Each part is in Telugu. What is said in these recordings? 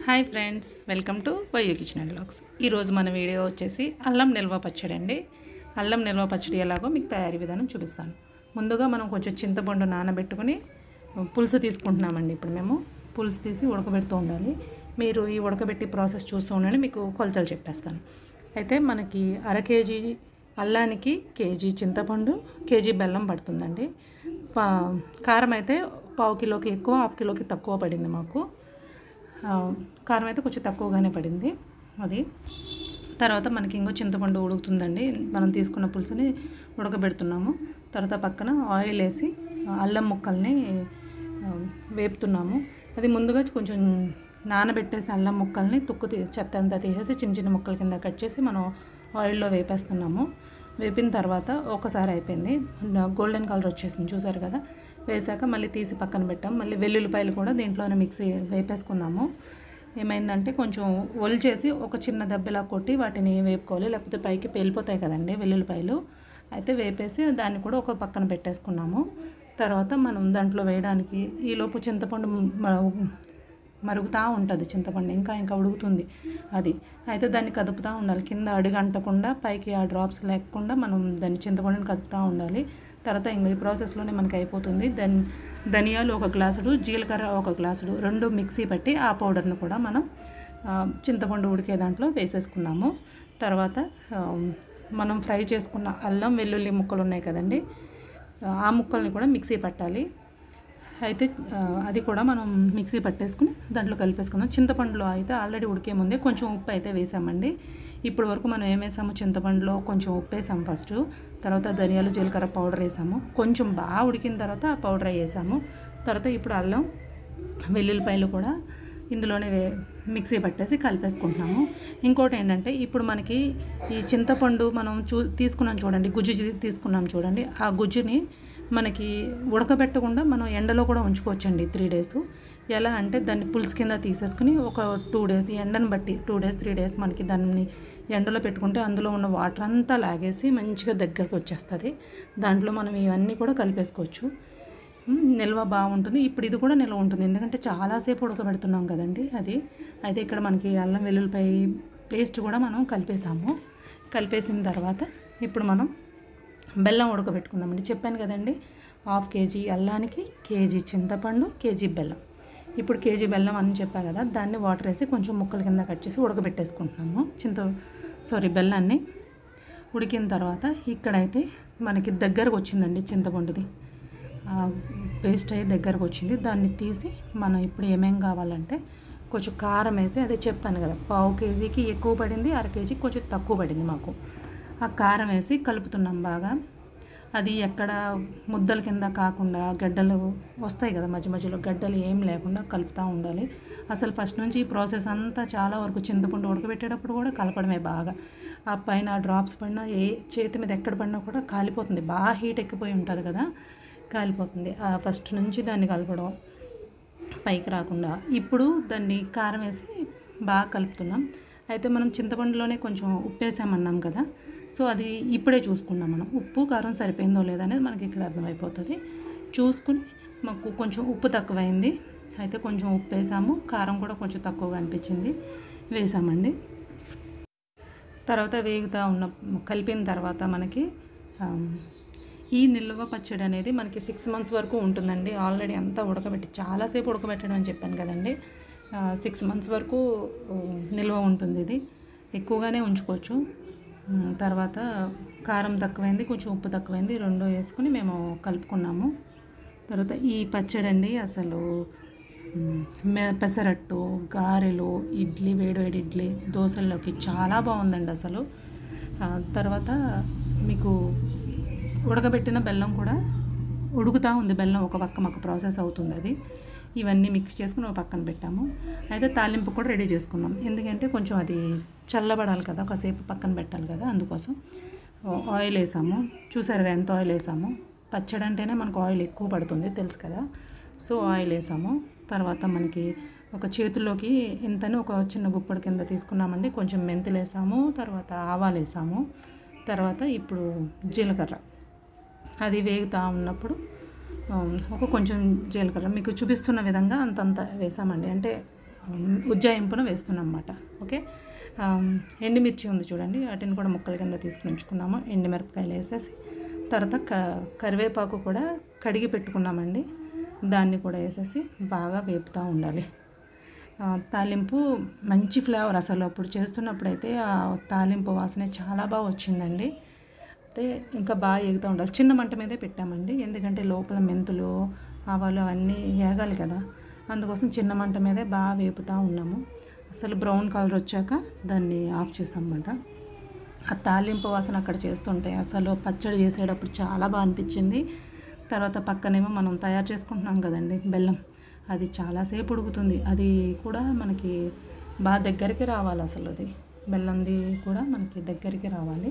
హాయ్ ఫ్రెండ్స్ వెల్కమ్ టు వయ్యూ కిచెన్ అండ్ బ్లాగ్స్ ఈరోజు మన వీడియో వచ్చేసి అల్లం నిల్వ పచ్చడి అండి అల్లం నిల్వ పచ్చడి ఎలాగో మీకు తయారీ విధానం చూపిస్తాను ముందుగా మనం కొంచెం చింతపండు నానబెట్టుకుని పులుసు తీసుకుంటున్నామండి ఇప్పుడు మేము పులుసు తీసి ఉడకబెడుతూ ఉండాలి మీరు ఈ ఉడకబెట్టి ప్రాసెస్ చూస్తూ ఉండండి మీకు కొలతలు చెప్పేస్తాను అయితే మనకి అర కేజీ అల్లానికి కేజీ చింతపండు కేజీ బెల్లం పడుతుందండి పా కారం అయితే పావు కిలోకి ఎక్కువ హాఫ్ కిలోకి తక్కువ పడింది మాకు ఆ, కారం అయితే కొంచెం తక్కువగానే పడింది అది తర్వాత మనకి ఇంకో చింతపండు ఉడుకుతుందండి మనం తీసుకున్న పులుసుని ఉడకబెడుతున్నాము తర్వాత పక్కన ఆయిల్ వేసి ఆ, అల్లం ముక్కల్ని ఆ, వేపుతున్నాము అది ముందుగా కొంచెం నానబెట్టేసి అల్లం ముక్కల్ని తుక్కు తీ చెత్త అంతా తీసేసి చిన్న చిన్న ముక్కల కింద కట్ చేసి మనం ఆయిల్లో వేపేస్తున్నాము వేపిన తర్వాత ఒకసారి అయిపోయింది గోల్డెన్ కలర్ వచ్చేసింది చూసారు కదా వేసాక మళ్ళీ తీసి పక్కన పెట్టాం మళ్ళీ వెల్లుల్లిపాయలు కూడా దీంట్లోనే మిక్సీ వేపేసుకున్నాము ఏమైందంటే కొంచెం ఒలిచేసి ఒక చిన్న దెబ్బలా కొట్టి వాటిని వేపుకోవాలి లేకపోతే పైకి పేలిపోతాయి కదండి వెల్లుల్లిపాయలు అయితే వేపేసి దాన్ని కూడా ఒక పక్కన పెట్టేసుకున్నాము తర్వాత మనం దాంట్లో వేయడానికి ఈలోపు చింతపండు మ- మరుగుతూ ఉంటుంది చింతపండు ఇంకా ఇంకా ఉడుకుతుంది అది అయితే దాన్ని కదుపుతూ ఉండాలి కింద అడుగు అంటకుండా పైకి ఆ డ్రాప్స్ లేకుండా మనం దాన్ని చింతపండుని కదుపుతూ ఉండాలి తర్వాత ఇంకా ఈ ప్రాసెస్లోనే మనకి అయిపోతుంది దన్ ధనియాలు ఒక గ్లాసుడు జీలకర్ర ఒక గ్లాసుడు రెండు మిక్సీ పట్టి ఆ పౌడర్ను కూడా మనం ఆ, చింతపండు ఉడికే దాంట్లో వేసేసుకున్నాము తర్వాత ఆ, మనం ఫ్రై చేసుకున్న అల్లం వెల్లుల్లి ముక్కలు ఉన్నాయి కదండి ఆ ముక్కల్ని కూడా మిక్సీ పట్టాలి అయితే ఆ, అది కూడా మనం మిక్సీ పట్టేసుకుని దాంట్లో కలిపేసుకుందాం చింతపండులో అయితే ఆల్రెడీ ఉడికే ముందే కొంచెం ఉప్పు అయితే వేసామండి ఇప్పటి వరకు మనం ఏం వేసాము చింతపండులో కొంచెం ఉప్పు వేసాము ఫస్ట్ తర్వాత ధనియాలు జీలకర్ర పౌడర్ వేసాము కొంచెం బాగా ఉడికిన తర్వాత ఆ పౌడర్ వేసాము తర్వాత ఇప్పుడు అల్లం వెల్లుల్లిపాయలు కూడా ఇందులోనే వే మిక్సీ పట్టేసి కలిపేసుకుంటున్నాము ఇంకోటి ఏంటంటే ఇప్పుడు మనకి ఈ చింతపండు మనం చూ తీసుకున్నాం చూడండి గుజ్జు చీ- తీసుకున్నాం చూడండి ఆ గుజ్జుని మనకి ఉడకబెట్టకుండా మనం ఎండలో కూడా ఉంచుకోవచ్చండి త్రీ డేస్ ఎలా అంటే దాన్ని పులుసు కింద తీసేసుకుని ఒక టూ డేస్ ఎండను బట్టి టూ డేస్ త్రీ డేస్ మనకి దాన్ని ఎండలో పెట్టుకుంటే అందులో ఉన్న వాటర్ అంతా లాగేసి మంచిగా దగ్గరకు వచ్చేస్తుంది దాంట్లో మనం ఇవన్నీ కూడా కలిపేసుకోవచ్చు మ్, నిల్వ బాగుంటుంది ఇప్పుడు ఇది కూడా నిల్వ ఉంటుంది ఎందుకంటే చాలాసేపు ఉడకబెడుతున్నాం కదండి అది అయితే ఇక్కడ మనకి అల్లం వెల్లుల్లిపాయ పేస్ట్ కూడా మనం కలిపేసాము కలిపేసిన తర్వాత ఇప్పుడు మనం బెల్లం ఉడకబెట్టుకుందామండి చెప్పాను కదండి హాఫ్ కేజీ అల్లానికి కేజీ చింతపండు కేజీ బెల్లం ఇప్పుడు కేజీ బెల్లం అని చెప్పా కదా దాన్ని వాటర్ వేసి కొంచెం ముక్కల కింద కట్ చేసి ఉడకబెట్టేసుకుంటున్నాము చింత సారీ బెల్లాన్ని ఉడికిన తర్వాత ఇక్కడైతే మనకి దగ్గరకు వచ్చిందండి చింతపండుది ఆ, పేస్ట్ అయ్యి దగ్గరకు వచ్చింది దాన్ని తీసి మనం ఇప్పుడు ఏమేం కావాలంటే కొంచెం కారం వేసి అదే చెప్పాను కదా పావు కేజీకి ఎక్కువ పడింది అర కేజీకి కొంచెం తక్కువ పడింది మాకు ఆ కారం వేసి కలుపుతున్నాం బాగా అది ఎక్కడ ముద్దల కింద కాకుండా గడ్డలు వస్తాయి కదా మధ్య మధ్యలో గడ్డలు ఏం లేకుండా కలుపుతూ ఉండాలి అసలు ఫస్ట్ నుంచి ఈ ప్రాసెస్ అంతా చాలా వరకు చింతపండు ఉడకబెట్టేటప్పుడు కూడా కలపడమే బాగా ఆ పైన డ్రాప్స్ పడినా ఏ చేతి మీద ఎక్కడ పడినా కూడా కాలిపోతుంది బాగా హీట్ ఎక్కిపోయి ఉంటుంది కదా కాలిపోతుంది ఆ ఫస్ట్ నుంచి దాన్ని కలపడం పైకి రాకుండా ఇప్పుడు దాన్ని కారం వేసి బాగా కలుపుతున్నాం అయితే మనం చింతపండులోనే కొంచెం ఉప్పు వేసామన్నాం కదా సో అది ఇప్పుడే చూసుకున్నాం మనం ఉప్పు కారం సరిపోయిందో లేదో అనేది మనకి ఇక్కడ అర్థమైపోతుంది చూసుకుని మాకు కొంచెం ఉప్పు తక్కువైంది అయితే కొంచెం ఉప్పు వేసాము కారం కూడా కొంచెం తక్కువగా అనిపించింది వేసామండి తర్వాత వేగుతూ ఉన్న కలిపిన తర్వాత మనకి ఆమ్, ఈ నిల్వ పచ్చడి అనేది మనకి సిక్స్ మంత్స్ వరకు ఉంటుందండి ఆల్రెడీ అంతా ఉడకబెట్టి చాలాసేపు ఉడకబెట్టడం అని చెప్పాను కదండి సిక్స్ మంత్స్ వరకు ఆ, నిల్వ ఉంటుంది ఇది ఎక్కువగానే ఉంచుకోవచ్చు ఉమ్, తర్వాత కారం తక్కువైంది కొంచెం ఉప్పు తక్కువైంది రెండు వేసుకుని మేము కలుపుకున్నాము తర్వాత ఈ పచ్చడి అండి అసలు మ్, మె- పెసరట్టు గారెలు ఇడ్లీ వేడివేడి ఇడ్లీ దోశల్లోకి చాలా బాగుందండి అసలు ఆ, తర్వాత మీకు ఉడకబెట్టిన బెల్లం కూడా ఉడుకుతూ ఉంది బెల్లం ఒక పక్క మాకు ప్రాసెస్ అవుతుంది అది ఇవన్నీ మిక్స్ చేసుకుని ఒక పక్కన పెట్టాము అయితే తాలింపు కూడా రెడీ చేసుకుందాం ఎందుకంటే కొంచెం అది చల్లబడాలి కదా కాసేపు పక్కన పెట్టాలి కదా అందుకోసం ఆ- ఆయిల్ వేసాము చూసారుగా ఎంత ఆయిల్ వేసాము పచ్చడి అంటేనే మనకు ఆయిల్ ఎక్కువ పడుతుంది తెలుసు కదా సో ఆయిల్ వేసాము తర్వాత మనకి ఒక చేతుల్లోకి ఇంతని ఒక చిన్న గుప్పడి కింద తీసుకున్నామండి కొంచెం మెంతులు వేసాము తర్వాత ఆవాలు వేసాము తర్వాత ఇప్పుడు జీలకర్ర అది వేగుతూ ఉన్నప్పుడు ఆ, ఒక కొంచెం జీలకర్ర మీకు చూపిస్తున్న విధంగా అంతంత వేసామండి అంటే ఉమ్, ఉజ్జాయింపున వేస్తున్నాం అన్నమాట ఓకే ఆమ్, ఎండుమిర్చి ఉంది చూడండి వాటిని కూడా ముక్కల కింద తీసుకుని ఉంచుకున్నాము ఎండుమిరపకాయలు వేసేసి తర్వాత క కరివేపాకు కూడా కడిగి పెట్టుకున్నామండి దాన్ని కూడా వేసేసి బాగా వేపుతూ ఉండాలి ఆ, తాలింపు మంచి ఫ్లేవర్ అసలు అప్పుడు చేస్తున్నప్పుడైతే ఆ తాలింపు వాసన చాలా బాగా వచ్చిందండి అయితే ఇంకా బాగా ఎగుతూ ఉండాలి చిన్న మంట మీదే పెట్టామండి ఎందుకంటే లోపల మెంతులు ఆవాలు అవన్నీ ఏగాలి కదా అందుకోసం చిన్న మంట మీదే బాగా వేపుతూ ఉన్నాము అసలు బ్రౌన్ కలర్ వచ్చాక దాన్ని ఆఫ్ చేసామన్నమాట ఆ తాలింపు వాసన అక్కడ చేస్తుంటే అసలు పచ్చడి చేసేటప్పుడు చాలా బాగా అనిపించింది తర్వాత పక్కనేమో మనం తయారు చేసుకుంటున్నాం కదండి బెల్లం అది చాలాసేపు ఉడుకుతుంది అది కూడా మనకి బాగా దగ్గరికి రావాలి అసలు అది బెల్లంది కూడా మనకి దగ్గరికి రావాలి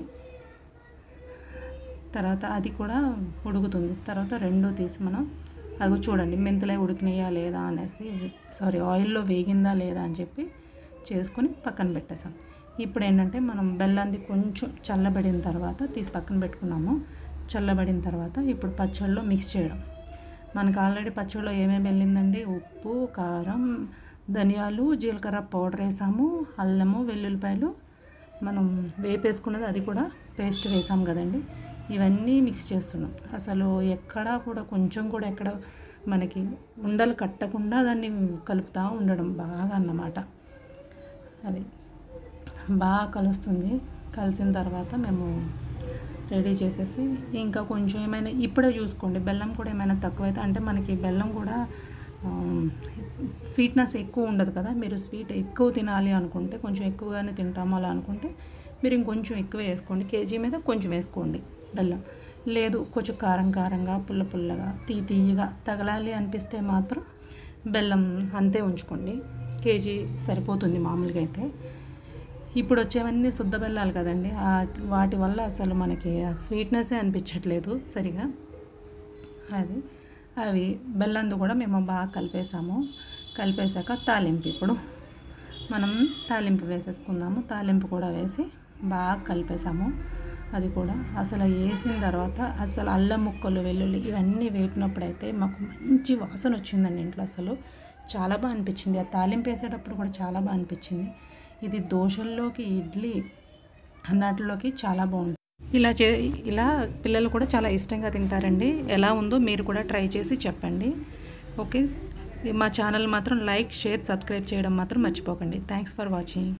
తర్వాత అది కూడా ఉడుకుతుంది తర్వాత రెండో తీసి మనం అది చూడండి మెంతులే ఉడికినాయా లేదా అనేసి సారీ ఆయిల్లో వేగిందా లేదా అని చెప్పి చేసుకొని పక్కన పెట్టేసాం ఇప్పుడు ఏంటంటే మనం బెల్లంది కొంచెం చల్లబడిన తర్వాత తీసి పక్కన పెట్టుకున్నాము చల్లబడిన తర్వాత ఇప్పుడు పచ్చళ్ళలో మిక్స్ చేయడం మనకు ఆల్రెడీ పచ్చడిలో ఏమేమి వెళ్ళిందండి ఉప్పు కారం ధనియాలు జీలకర్ర పౌడర్ వేసాము అల్లము వెల్లుల్లిపాయలు మనం వేపేసుకున్నది అది కూడా పేస్ట్ వేసాం కదండి ఇవన్నీ మిక్స్ చేస్తున్నాం అసలు ఎక్కడా కూడా కొంచెం కూడా ఎక్కడ మనకి ఉండలు కట్టకుండా దాన్ని కలుపుతూ ఉండడం బాగా అన్నమాట అది బాగా కలుస్తుంది కలిసిన తర్వాత మేము రెడీ చేసేసి ఇంకా కొంచెం ఏమైనా ఇప్పుడే చూసుకోండి బెల్లం కూడా ఏమైనా తక్కువైతే అంటే మనకి బెల్లం కూడా స్వీట్నెస్ ఎక్కువ ఉండదు కదా మీరు స్వీట్ ఎక్కువ తినాలి అనుకుంటే కొంచెం ఎక్కువగానే తింటాము అలా అనుకుంటే మీరు ఇంకొంచెం ఎక్కువ వేసుకోండి కేజీ మీద కొంచెం వేసుకోండి బెల్లం లేదు కొంచెం కారం కారంగా పుల్ల పుల్లగా తీ తీయగా తగలాలి అనిపిస్తే మాత్రం బెల్లం అంతే ఉంచుకోండి కేజీ సరిపోతుంది మామూలుగా అయితే ఇప్పుడు వచ్చేవన్నీ శుద్ధ బెల్లాలు కదండి ఆ- వాటి వల్ల అసలు మనకి స్వీట్నెస్సే అనిపించట్లేదు సరిగా అది అవి బెల్లంది కూడా మేము బాగా కలిపేసాము కలిపేశాక తాలింపు ఇప్పుడు మనం తాలింపు వేసేసుకుందాము తాలింపు కూడా వేసి బాగా కలిపేసాము అది కూడా అసలు వేసిన తర్వాత అసలు అల్లం ముక్కలు వెల్లుల్లి ఇవన్నీ వేపినప్పుడైతే మాకు మంచి వాసన వచ్చిందండి ఇంట్లో అసలు చాలా బాగా అనిపించింది ఆ తాలింపు వేసేటప్పుడు కూడా చాలా బాగా అనిపించింది ఇది దోశల్లోకి ఇడ్లీ అన్నట్లోకి చాలా బాగుంటుంది ఇలా చే ఇలా పిల్లలు కూడా చాలా ఇష్టంగా తింటారండి ఎలా ఉందో మీరు కూడా ట్రై చేసి చెప్పండి ఓకే మా ఛానల్ మాత్రం లైక్ షేర్ సబ్స్క్రైబ్ చేయడం మాత్రం మర్చిపోకండి థ్యాంక్స్ ఫర్ వాచింగ్